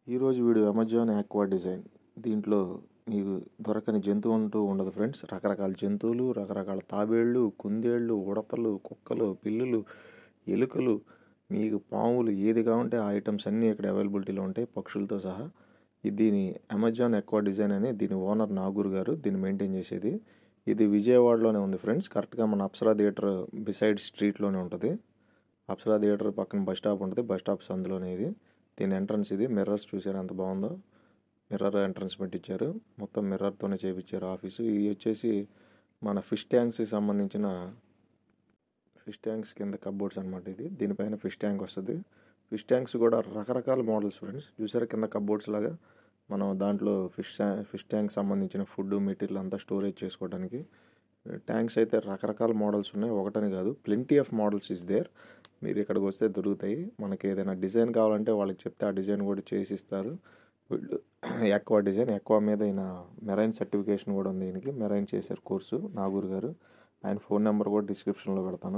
ఈరోజు video Amazon aqua design దీంట్లో మీకు దొరకని జంతువు అంటూ ఉండదు ఫ్రెండ్స్ రకరకాల జంతువులు రకరకాల తాబేళ్ళు కుందేళ్ళు ఉడతలు కుక్కలు పిల్లులు ఎలుకలు మీకు పాములు ఏది కావాలంటే ఆ ఐటమ్స్ అన్నీ ఇక్కడ అవైలబిలిటీలో ఉంటాయి పక్షులతో సహా ఇది దీని అమెజాన్ ఎక్వా డిజైన్ అని దీని ఓనర్ నాగూర్ గారు దీన్ని మెయింటైన్ చేసేది ఇది విజయవాడలోనే ఉంది ఫ్రెండ్స్ కరెక్ట్గా మన అప్సరా థియేటర్ బిసైడ్ స్ట్రీట్లోనే ఉంటుంది అప్సరా థియేటర్ పక్కన బస్ స్టాప్ ఉంటుంది బస్ స్టాప్ సందులోనే ఇది దీని ఎంట్రన్స్ ఇది మిర్రర్స్ చూసారు ఎంత బాగుందో మిర్రర్ ఎంట్రన్స్ పెట్టించారు మొత్తం మిర్రర్తోనే చేయించారు ఆఫీసు ఇది వచ్చేసి మన ఫిష్ ట్యాంక్స్కి సంబంధించిన ఫిష్ ట్యాంక్స్ కింద కబ్బోర్డ్స్ అనమాట ఇది దీనిపైన ఫిష్ ట్యాంక్ వస్తుంది ఫిష్ ట్యాంక్స్ కూడా రకరకాల మోడల్స్ ఫ్రెండ్స్ చూసారా కింద కబ్బోర్డ్స్ లాగా మనం దాంట్లో ఫిష్ ఫిష్ ట్యాంక్ సంబంధించిన ఫుడ్ మెటీరియల్ అంతా స్టోరేజ్ చేసుకోవడానికి ట్యాంక్స్ అయితే రకరకాల మోడల్స్ ఉన్నాయి ఒకటని కాదు plenty of models is there మీరు ఇక్కడికి వస్తే దొరుకుతాయి మనకి ఏదైనా డిజైన్ కావాలంటే వాళ్ళకి చెప్తే ఆ డిజైన్ కూడా చేసి ఇస్తారు వీళ్ళు ఎక్వా డిజైన్ ఎక్వా మీద ఈయన మెరైన్ సర్టిఫికేషన్ కూడా ఉంది దీనికి మెరైన్ చేశారు కోర్సు నాగూర్ గారు ఆయన ఫోన్ నెంబర్ కూడా డిస్క్రిప్షన్లో పెడతాను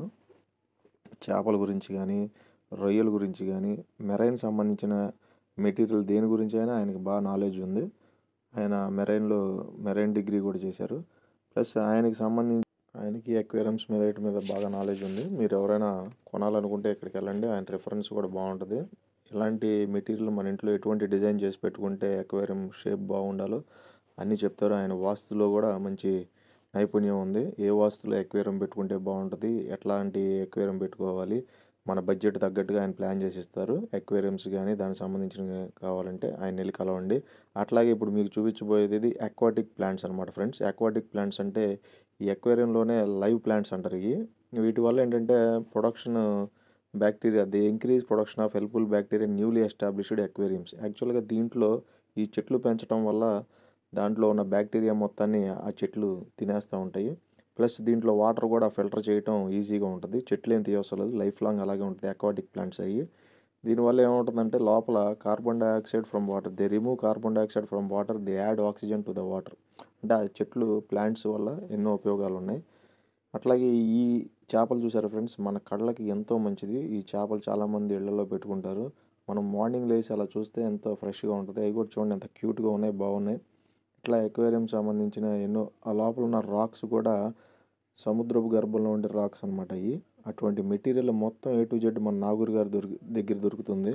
చేపల గురించి కానీ రొయ్యల గురించి కానీ మెరైన్ సంబంధించిన మెటీరియల్ దేని గురించి అయినా ఆయనకి బాగా నాలెడ్జ్ ఉంది ఆయన మెరైన్లో మెరైన్ డిగ్రీ కూడా చేశారు ప్లస్ ఆయనకి సంబంధించి ఆయనకి ఎక్వేరియమ్స్ మీద వీటి మీద బాగా నాలెడ్జ్ ఉంది మీరు ఎవరైనా కొనాలనుకుంటే ఇక్కడికి వెళ్ళండి ఆయన రిఫరెన్స్ కూడా బాగుంటుంది ఇలాంటి మెటీరియల్ మన ఇంట్లో ఎటువంటి డిజైన్ చేసి పెట్టుకుంటే ఎక్వేరియం షేప్ బాగుండాలో అన్నీ చెప్తారు ఆయన వాస్తులో కూడా మంచి నైపుణ్యం ఉంది ఏ వాస్తులో ఎక్వేరియం పెట్టుకుంటే బాగుంటుంది ఎట్లాంటి ఎక్వేరియం పెట్టుకోవాలి మన బడ్జెట్ తగ్గట్టుగా ఆయన ప్లాన్ చేసి ఇస్తారు ఎక్వేరియంస్ కానీ దానికి సంబంధించిన కావాలంటే ఆయన వెళ్ళి కలవండి అట్లాగే ఇప్పుడు మీకు చూపించబోయేది ఇది అక్వాటిక్ ప్లాంట్స్ అనమాట ఫ్రెండ్స్ అక్వాటిక్ ప్లాంట్స్ అంటే ఈ ఎక్వేరియంలోనే లైవ్ ప్లాంట్స్ అంటారు ఇవి వీటి వల్ల ఏంటంటే production bacteria the increase production of helpful bacteria newly established aquariums యాక్చువల్గా దీంట్లో ఈ చెట్లు పెంచడం వల్ల దాంట్లో ఉన్న బ్యాక్టీరియా మొత్తాన్ని ఆ చెట్లు తినేస్తూ ఉంటాయి ప్లస్ దీంట్లో వాటర్ కూడా ఫిల్టర్ చేయటం ఈజీగా ఉంటుంది చెట్లు ఏం తీయవసరం లేదు లైఫ్ లాంగ్ అలాగే ఉంటుంది అక్వాటిక్ ప్లాంట్స్ అయ్యి దీనివల్ల ఏమవుతుందంటే లోపల carbon dioxide from water they remove carbon dioxide from water they add oxygen to the water అంటే ఆ చెట్లు ప్లాంట్స్ వల్ల ఎన్నో ఉపయోగాలు ఉన్నాయి అట్లాగే ఈ చేపలు చూసారు ఫ్రెండ్స్ మన కళ్ళకి ఎంతో మంచిది ఈ చేపలు చాలామంది ఇళ్లలో పెట్టుకుంటారు మనం మార్నింగ్ లేచి అలా చూస్తే ఎంతో ఫ్రెష్గా ఉంటుంది అవి కూడా చూడండి ఎంత క్యూట్గా ఉన్నాయి బాగున్నాయి ఇట్లా ఎక్వేరియం సంబంధించిన ఎన్నో ఆ లోపల ఉన్న రాక్స్ కూడా సముద్రపు గర్భంలో ఉండే రాక్స్ అనమాట అవి అటువంటి మెటీరియల్ మొత్తం ఏ టు జెడ్ మన నాగూర్ గారి దొరికి దగ్గర దొరుకుతుంది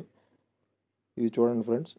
ఇది చూడండి ఫ్రెండ్స్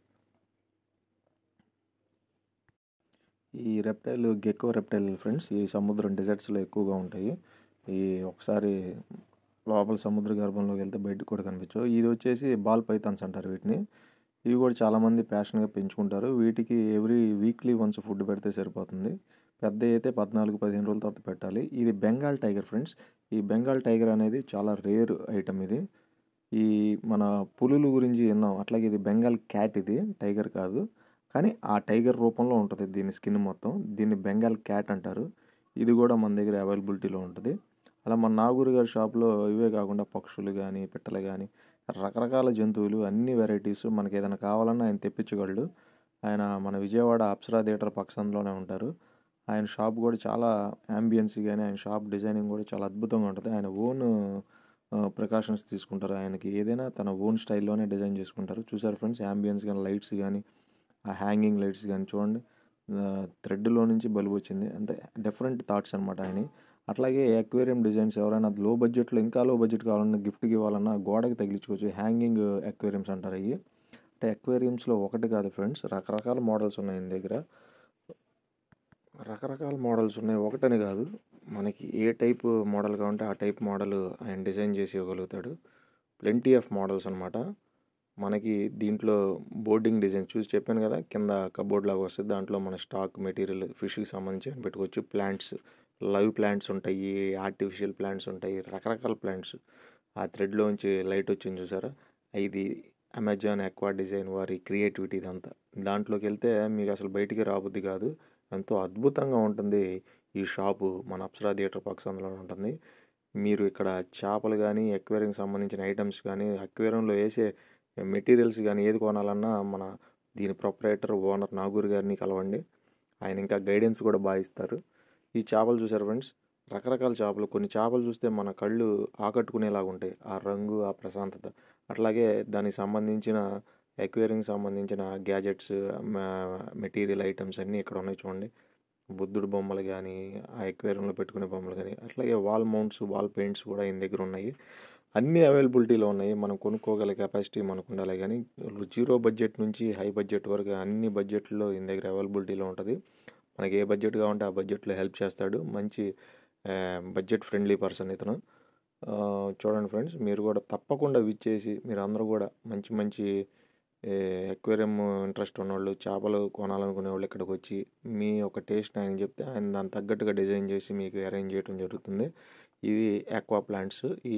ఈ రెప్టైల్ గెక్కో రెప్టైల్ ఫ్రెండ్స్ ఈ సముద్రం డెజర్ట్స్లో ఎక్కువగా ఉంటాయి ఈ ఒకసారి లోపల సముద్ర గర్భంలోకి వెళ్తే బయటకు కూడా కనిపించవు ఇది వచ్చేసి బాల్ పైథాన్స్ అంటారు వీటిని ఇవి కూడా చాలామంది ప్యాషన్గా పెంచుకుంటారు వీటికి ఎవ్రీ వీక్లీ వన్స్ ఫుడ్ పెడితే సరిపోతుంది పెద్ద అయితే పద్నాలుగు పదిహేను రోజుల తర్వాత పెట్టాలి ఇది బెంగాల్ టైగర్ ఫ్రెండ్స్ ఈ బెంగాల్ టైగర్ అనేది చాలా రేర్ ఐటమ్ ఇది ఈ మన పులుల గురించి విన్నాం అట్లాగే ఇది బెంగాల్ క్యాట్ ఇది టైగర్ కాదు కానీ ఆ టైగర్ రూపంలో ఉంటుంది దీని స్కిన్ మొత్తం దీన్ని బెంగాల్ క్యాట్ అంటారు ఇది కూడా మన దగ్గర అవైలబిలిటీలో ఉంటుంది అలా మన నాగూరు గారి షాప్లో ఇవే కాకుండా పక్షులు కానీ పిట్టలు కానీ రకరకాల జంతువులు అన్ని వెరైటీస్ మనకి ఏదైనా కావాలన్నా ఆయన తెప్పించగలడు ఆయన మన విజయవాడ అప్సరా థియేటర్ పక్షంలోనే ఉంటారు ఆయన షాప్ కూడా చాలా యాంబియన్స్ కానీ ఆయన షాప్ డిజైనింగ్ కూడా చాలా అద్భుతంగా ఉంటుంది ఆయన ఓన్ ప్రికాషన్స్ తీసుకుంటారు ఆయనకి ఏదైనా తన ఓన్ స్టైల్లోనే డిజైన్ చేసుకుంటారు చూసారు ఫ్రెండ్స్ యాంబియన్స్ కానీ లైట్స్ కానీ ఆ హ్యాంగింగ్ లైట్స్ కానీ చూడండి థ్రెడ్లో నుంచి బల్బు వచ్చింది అంతే డిఫరెంట్ థాట్స్ అనమాట ఆయన అట్లాగే అక్వేరియం డిజైన్స్ ఎవరైనా లో బడ్జెట్లో ఇంకా లో బడ్జెట్ కావాలన్నా గిఫ్ట్కి ఇవ్వాలన్నా గోడకి తగిలించుకోవచ్చు హ్యాంగింగ్ అక్వేరియంస్ అంటారు అవి అంటే అక్వేరియంస్లో ఒకటి కాదు ఫ్రెండ్స్ రకరకాల మోడల్స్ ఉన్నాయి ఆయన దగ్గర రకరకాల మోడల్స్ ఉన్నాయి ఒకటని కాదు మనకి ఏ టైప్ మోడల్ కావాలంటే ఆ టైప్ మోడల్ ఆయన డిజైన్ చేసి ఇవ్వగలుగుతాడు ప్లెంటీ ఆఫ్ మోడల్స్ అనమాట మనకి దీంట్లో బోర్డింగ్ డిజైన్ చూసి చెప్పాను కదా కింద కబోర్డ్ లాగా వస్తుంది దాంట్లో మన స్టాక్ మెటీరియల్ ఫిష్కి సంబంధించి పెట్టుకోవచ్చు ప్లాంట్స్ లైవ్ ప్లాంట్స్ ఉంటాయి ఆర్టిఫిషియల్ ప్లాంట్స్ ఉంటాయి రకరకాల ప్లాంట్స్ ఆ థ్రెడ్లోంచి లైట్ వచ్చింది చూసారా ఇది అమెజాన్ ఎక్వా డిజైన్ వారి క్రియేటివిటీ ఇదంతా దాంట్లోకి వెళ్తే మీకు అసలు బయటికి రాబుద్ది కాదు ఎంతో అద్భుతంగా ఉంటుంది ఈ షాపు మన అప్సరా థియేటర్ పక్షంలో ఉంటుంది మీరు ఇక్కడ చేపలు కానీ ఎక్వేరియంకి సంబంధించిన ఐటమ్స్ కానీ అక్వేరియంలో వేసే మెటీరియల్స్ కానీ ఏది కొనాలన్నా మన దీని ప్రొపరేటర్ ఓనర్ నాగూర్ గారిని కలవండి ఆయన ఇంకా గైడెన్స్ కూడా బాగా ఇస్తారు ఈ చేపలు చూసారు ఫ్రెండ్స్ రకరకాల చేపలు కొన్ని చేపలు చూస్తే మన కళ్ళు ఆకట్టుకునేలాగా ఉంటాయి ఆ రంగు ఆ ప్రశాంతత అట్లాగే దానికి సంబంధించిన ఎక్వేరియంకి సంబంధించిన గ్యాజెట్స్ మెటీరియల్ ఐటమ్స్ అన్నీ ఇక్కడ ఉన్నాయి చూడండి బుద్ధుడు బొమ్మలు కానీ ఆ ఎక్వేరియంలో పెట్టుకునే బొమ్మలు కానీ అట్లాగే వాల్ మౌంట్స్ వాల్ పెయింట్స్ కూడా ఈయన దగ్గర ఉన్నాయి అన్నీ అవైలబిలిటీలో ఉన్నాయి మనం కొనుక్కోగల కెపాసిటీ మనకు ఉండాలి కానీ జీరో బడ్జెట్ నుంచి హై బడ్జెట్ వరకు అన్ని బడ్జెట్లో ఈయన దగ్గర అవైలబిలిటీలో ఉంటుంది మనకి ఏ బడ్జెట్ కావాలంటే ఆ బడ్జెట్లో హెల్ప్ చేస్తాడు మంచి బడ్జెట్ ఫ్రెండ్లీ పర్సన్ ఇతను ఆ, చూడండి ఫ్రెండ్స్ మీరు కూడా తప్పకుండా విచ్చేసి మీరు అందరూ కూడా మంచి మంచి ఎక్వేరియం ఇంట్రెస్ట్ ఉన్నవాళ్ళు చేపలు కొనాలనుకునే వాళ్ళు ఇక్కడికి వచ్చి మీ ఒక టేస్ట్ ఆయన చెప్తే ఆయన దానికి తగ్గట్టుగా డిజైన్ చేసి మీకు అరేంజ్ చేయడం జరుగుతుంది ఇది ఆక్వా ప్లాంట్స్ ఈ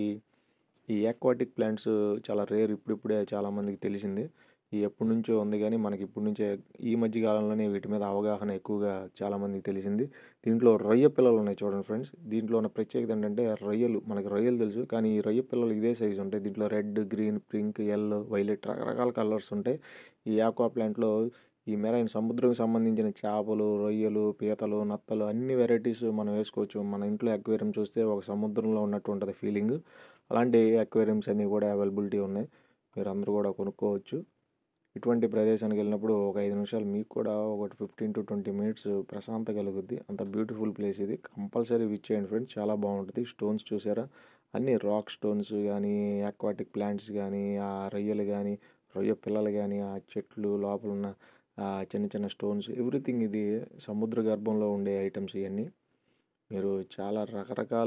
ఈ ఆక్వాటిక్ ప్లాంట్స్ చాలా రేర్ ఇప్పుడిప్పుడే చాలామందికి తెలిసింది ఈ ఎప్పటి నుంచో ఉంది కానీ మనకి ఇప్పటి నుంచే ఈ మధ్య కాలంలోనే వీటి మీద అవగాహన ఎక్కువగా చాలామందికి తెలిసింది దీంట్లో రొయ్య పిల్లలు ఉన్నాయి చూడండి ఫ్రెండ్స్ దీంట్లో ఉన్న ప్రత్యేకత ఏంటంటే రొయ్యలు మనకి రొయ్యలు తెలుసు కానీ ఈ రొయ్య పిల్లలు ఇదే సైజు ఉంటాయి దీంట్లో red green pink yellow violet రకరకాల కలర్స్ ఉంటాయి ఈ ఆక్వా ప్లాంట్లో ఈ మెరైన్ సముద్రంకి సంబంధించిన చేపలు రొయ్యలు పీతలు నత్తలు అన్ని వెరైటీస్ మనం వేసుకోవచ్చు మన ఇంట్లో అక్వేరియం చూస్తే ఒక సముద్రంలో ఉన్నట్టు ఉంటుంది ఫీలింగ్ అలాంటి అక్వేరియంస్ అన్నీ కూడా అవైలబిలిటీ ఉన్నాయి మీరు అందరూ కూడా కొనుక్కోవచ్చు ఇటువంటి ప్రదేశానికి వెళ్ళినప్పుడు ఒక ఐదు నిమిషాలు మీకు కూడా ఒకటి ఫిఫ్టీన్ టు ట్వంటీ మినిట్స్ ప్రశాంత కలుగుద్ది అంత బ్యూటిఫుల్ ప్లేస్ ఇది కంపల్సరీ విచ్ చేయండి ఫ్రెండ్స్ చాలా బాగుంటుంది స్టోన్స్ చూసారా అన్ని రాక్ స్టోన్స్ కానీ ఆక్వాటిక్ ప్లాంట్స్ కానీ ఆ రొయ్యలు కానీ రొయ్య పిల్లలు కానీ ఆ చెట్లు లోపల ఉన్న ఆ చిన్న చిన్న స్టోన్స్ ఎవ్రీథింగ్ ఇది సముద్ర గర్భంలో ఉండే ఐటమ్స్ ఇవన్నీ మీరు చాలా రకరకాల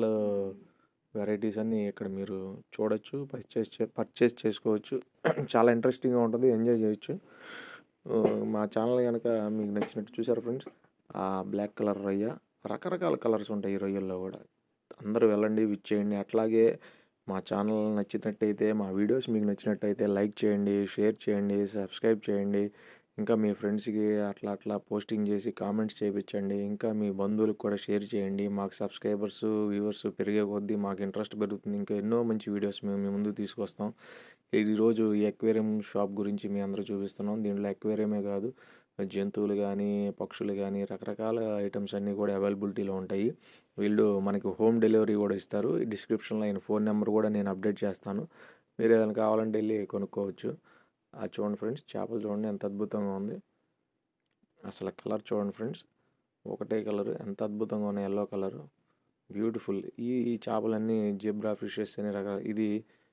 వెరైటీస్ అన్నీ ఇక్కడ మీరు చూడొచ్చు పర్చేస్ చే పర్చేస్ చేసుకోవచ్చు చాలా ఇంట్రెస్టింగ్గా ఉంటుంది ఎంజాయ్ చేయొచ్చు ఆ, మా ఛానల్ కనుక మీకు నచ్చినట్టు చూసారు ఫ్రెండ్స్ ఆ బ్లాక్ కలర్ రొయ్య రకరకాల కలర్స్ ఉంటాయి ఈ రొయ్యల్లో కూడా అందరూ వెళ్ళండి విచ్ చేయండి అట్లాగే మా ఛానల్ నచ్చినట్టయితే మా వీడియోస్ మీకు నచ్చినట్టయితే లైక్ చేయండి షేర్ చేయండి సబ్స్క్రైబ్ చేయండి ఇంకా మీ ఫ్రెండ్స్కి అట్లా అట్లా పోస్టింగ్ చేసి కామెంట్స్ చేయించండి ఇంకా మీ బంధువులకు కూడా షేర్ చేయండి మాకు సబ్స్క్రైబర్స్ వ్యూవర్స్ పెరిగే కొద్దీ మాకు ఇంట్రెస్ట్ పెరుగుతుంది ఇంకా ఎన్నో మంచి వీడియోస్ మేము మీ ముందుకు తీసుకొస్తాం ఈరోజు ఈ అక్వేరియం షాప్ గురించి మీ అందరూ చూపిస్తున్నాం దీంట్లో అక్వేరియమే కాదు జంతువులు కానీ పక్షులు కానీ రకరకాల ఐటమ్స్ అన్నీ కూడా అవైలబిలిటీలో ఉంటాయి వీళ్ళు మనకి హోమ్ డెలివరీ కూడా ఇస్తారు ఈ డిస్క్రిప్షన్లో ఆయన ఫోన్ నెంబర్ కూడా నేను అప్డేట్ చేస్తాను మీరు ఏదైనా కావాలంటే వెళ్ళి కొనుక్కోవచ్చు ఆ చూడండి ఫ్రెండ్స్ చేపలు చూడండి ఎంత అద్భుతంగా ఉంది అసలు కలర్ చూడండి ఫ్రెండ్స్ ఒకటే కలర్ ఎంత అద్భుతంగా ఉన్నాయి ఎల్లో కలర్ బ్యూటిఫుల్ ఈ ఈ చేపలన్నీ జెబ్రా ఫిషెస్ అనే రకాల ఇది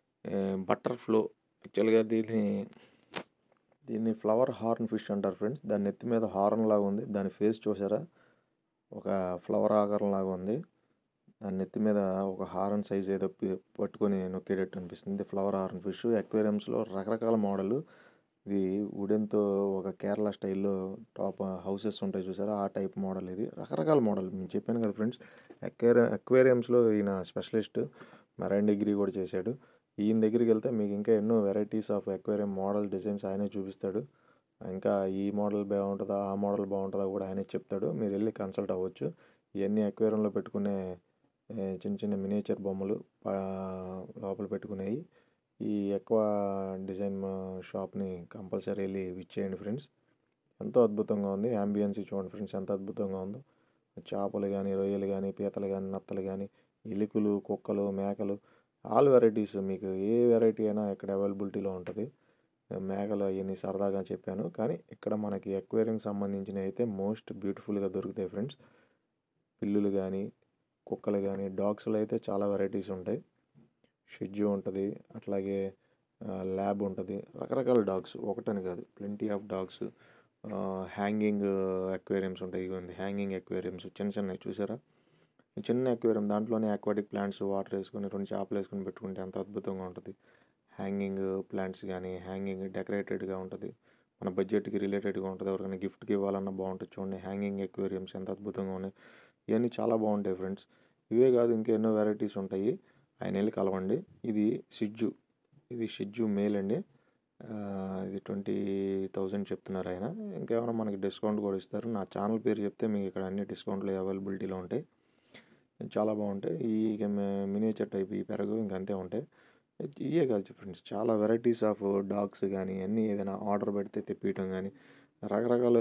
బటర్ ఫ్లో యాక్చువల్గా దీన్ని దీన్ని ఫ్లవర్ హార్న్ ఫిష్ అంటారు ఫ్రెండ్స్ దాని నెత్తి మీద హార్న్ లాగా ఉంది దాని ఫేస్ చూసారా ఒక ఫ్లవర్ ఆకారం లాగా ఉంది దాని నెత్తి మీద ఒక హారన్ సైజ్ ఏదో పి- పట్టుకొని నొక్కేటట్టు అనిపిస్తుంది ఫ్లవర్ హారన్ ఫిష్ అక్వేరియంస్లో రకరకాల మోడల్ ఇది వుడెన్తో ఒక కేరళ స్టైల్లో టాప్ హౌసెస్ ఉంటాయి చూసారా ఆ టైప్ మోడల్ ఇది రకరకాల మోడల్ నేను చెప్పాను కదా ఫ్రెండ్స్ అక్వేరియం అక్వేరియంస్లో ఈయన స్పెషలిస్ట్ మెరైన్ డిగ్రీ కూడా చేశాడు ఈయన దగ్గరికి వెళ్తే మీకు ఇంకా ఎన్నో varieties of aquarium model designs ఆయనే చూపిస్తాడు ఇంకా ఈ మోడల్ బాగుంటుందా ఆ మోడల్ బాగుంటుందా కూడా ఆయనే చెప్తాడు మీరు వెళ్ళి కన్సల్ట్ అవ్వచ్చు ఇవన్నీ అక్వేరియంలో పెట్టుకునే ఏ, చిన్న చిన్న మినియేచర్ బొమ్మలు పా- లోపల పెట్టుకునేవి ఈ ఎక్కువ డిజైన్ షాప్ని కంపల్సరీ వెళ్ళి విచ్ చేయండి ఫ్రెండ్స్ ఎంతో అద్భుతంగా ఉంది అంబియన్స్ చూడండి ఫ్రెండ్స్ ఎంత అద్భుతంగా ఉందో చేపలు కానీ రొయ్యలు కానీ పీతలు కానీ నత్తలు కానీ ఎలుకలు కుక్కలు మేకలు ఆల్ వెరైటీస్ మీకు ఏ వెరైటీ అయినా ఇక్కడ అవైలబిలిటీలో ఉంటుంది మేకలు అవన్నీ సరదాగా చెప్పాను కానీ ఇక్కడ మనకి ఎక్వేరియంకి సంబంధించినవి అయితే మోస్ట్ బ్యూటిఫుల్గా దొరుకుతాయి ఫ్రెండ్స్ పిల్లులు కానీ కుక్కలు కానీ డాగ్స్లో అయితే చాలా వెరైటీస్ ఉంటాయి షిజ్జు ఉంటుంది అట్లాగే ల్యాబ్ ఉంటుంది రకరకాల డాగ్స్ ఒకటని కాదు plenty of dogs hanging aquariums ఉంటాయి ఇవ్వండి హ్యాంగింగ్ అక్వేరియంస్ చిన్న చిన్నవి చూసారా ఈ చిన్న అక్వేరియం దాంట్లోనే అక్వాటిక్ ప్లాంట్స్ వాటర్ వేసుకొని రెండు చేపలు వేసుకొని పెట్టుకుంటే ఎంత అద్భుతంగా ఉంటుంది హ్యాంగింగ్ ప్లాంట్స్ కానీ హ్యాంగింగ్ డెకరేటెడ్గా ఉంటుంది మన బడ్జెట్కి రిలేటెడ్గా ఉంటుంది ఎవరికైనా గిఫ్ట్కి ఇవ్వాలన్నా బాగుంటుంది చూడండి హ్యాంగింగ్ ఎక్వేరియంస్ ఎంత అద్భుతంగా ఉన్నాయి ఇవన్నీ చాలా బాగుంటాయి ఫ్రెండ్స్ ఇవే కాదు ఇంకా ఎన్నో వెరైటీస్ ఉంటాయి ఆయన వెళ్ళి కలవండి ఇది సిజ్జు ఇది షిజ్జు మేల్ అండి ఆ, ఇది ట్వంటీ థౌజండ్ చెప్తున్నారు ఆయన ఇంకేమైనా మనకి డిస్కౌంట్ కూడా ఇస్తారు నా ఛానల్ పేరు చెప్తే మీకు ఇక్కడ అన్ని డిస్కౌంట్లు అవైలబిలిటీలో ఉంటాయి చాలా బాగుంటాయి ఈ మినియేచర్ టైప్ ఈ పెరగు ఇంకా అంతే ఉంటాయి ఇవే కాదు ఫ్రెండ్స్ చాలా వెరైటీస్ ఆఫ్ డాగ్స్ కానీ అన్నీ ఏదైనా ఆర్డర్ పెడితే తెప్పియటం కానీ రకరకాల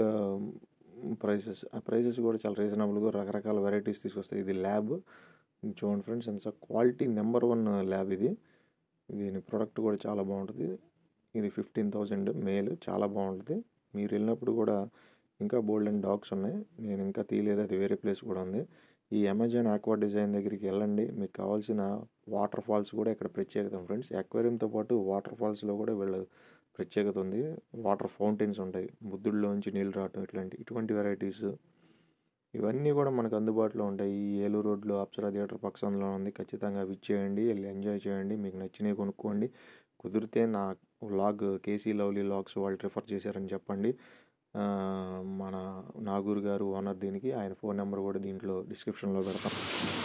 ప్రైసెస్ ఆ ప్రైసెస్ కూడా చాలా రీజనబుల్గా రకరకాల వెరైటీస్ తీసుకొస్తాయి ఇది ల్యాబ్ ఇది చూడండి ఫ్రెండ్స్ ఎంత క్వాలిటీ నెంబర్ వన్ ల్యాబ్ ఇది దీని ప్రోడక్ట్ కూడా చాలా బాగుంటుంది ఇది ఫిఫ్టీన్ థౌజండ్ మేల్ చాలా బాగుంటుంది మీరు వెళ్ళినప్పుడు కూడా ఇంకా బోల్డ్ అండ్ డాగ్స్ ఉన్నాయి నేను ఇంకా తీయలేదు అది వేరే ప్లేస్ కూడా ఉంది ఈ అమెజాన్ ఆక్వా డిజైన్ దగ్గరికి వెళ్ళండి మీకు కావాల్సిన వాటర్ ఫాల్స్ కూడా ఇక్కడ ప్రత్యేకత ఫ్రెండ్స్ అక్వేరియంతో పాటు వాటర్ ఫాల్స్లో కూడా వీళ్ళ ప్రత్యేకత ఉంది వాటర్ ఫౌంటైన్స్ ఉంటాయి బుద్ధుడిలోంచి నీళ్ళు రావటం ఇట్లాంటి ఇటువంటి వెరైటీస్ ఇవన్నీ కూడా మనకు అందుబాటులో ఉంటాయి ఈ ఏలూరు రోడ్లో అప్సరా థియేటర్ పక్కన ఉంది ఖచ్చితంగా విచ్ చేయండి వెళ్ళి ఎంజాయ్ చేయండి మీకు నచ్చినవి కొనుక్కోండి కుదిరితే నా వ్లాగ్ కేసీ లవ్లీ లాగ్స్ వాళ్ళు రిఫర్ చేశారని చెప్పండి ఆ, మన నాగూర్ గారు ఓనర్ దీనికి ఆయన ఫోన్ నెంబర్ కూడా దీంట్లో డిస్క్రిప్షన్లో పెడతాం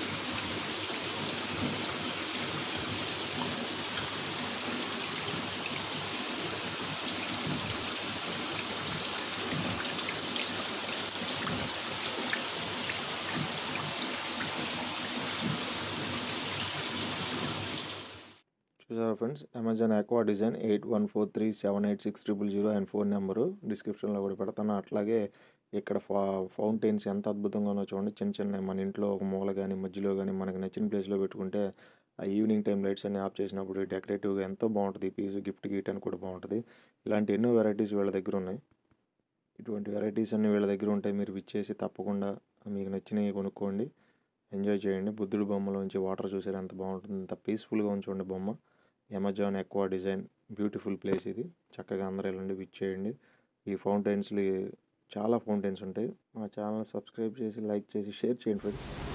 చూసారా friends Amazon aqua design eight one four three seven eight six triple zero and phone number డిస్క్రిప్షన్లో కూడా పెడతాను అట్లాగే ఇక్కడ ఫా ఫౌంటైన్స్ ఎంత అద్భుతంగానో చూడండి చిన్న చిన్న మన ఇంట్లో ఒక మూల కానీ మధ్యలో కానీ మనకి నచ్చిన ప్లేస్లో పెట్టుకుంటే ఆ ఈవినింగ్ టైం లైట్స్ అన్ని ఆఫ్ చేసినప్పుడు డెకరేటివ్గా ఎంతో బాగుంటుంది ఈ పీస్ గిఫ్ట్ గీయటానికి కూడా బాగుంటుంది ఇలాంటి ఎన్నో వెరైటీస్ వీళ్ళ దగ్గర ఉన్నాయి ఇటువంటి వెరైటీస్ అన్ని వీళ్ళ దగ్గర ఉంటాయి మీరు విచ్చేసి తప్పకుండా మీకు నచ్చినవి కొనుక్కోండి ఎంజాయ్ చేయండి బుద్ధుడి బొమ్మలోంచి వాటర్ చూసారు ఎంత బాగుంటుంది ఎంత పీస్ఫుల్గా ఉంచుకోండి బొమ్మ Amazon aqua design beautiful place ఇది చక్కగా అందరూ వెళ్ళండి విచ్ చేయండి ఈ ఫౌంటైన్స్లు చాలా ఫౌంటైన్స్ ఉంటాయి మా ఛానల్ సబ్స్క్రైబ్ చేసి లైక్ చేసి షేర్ చేయండి ఫ్రెండ్స్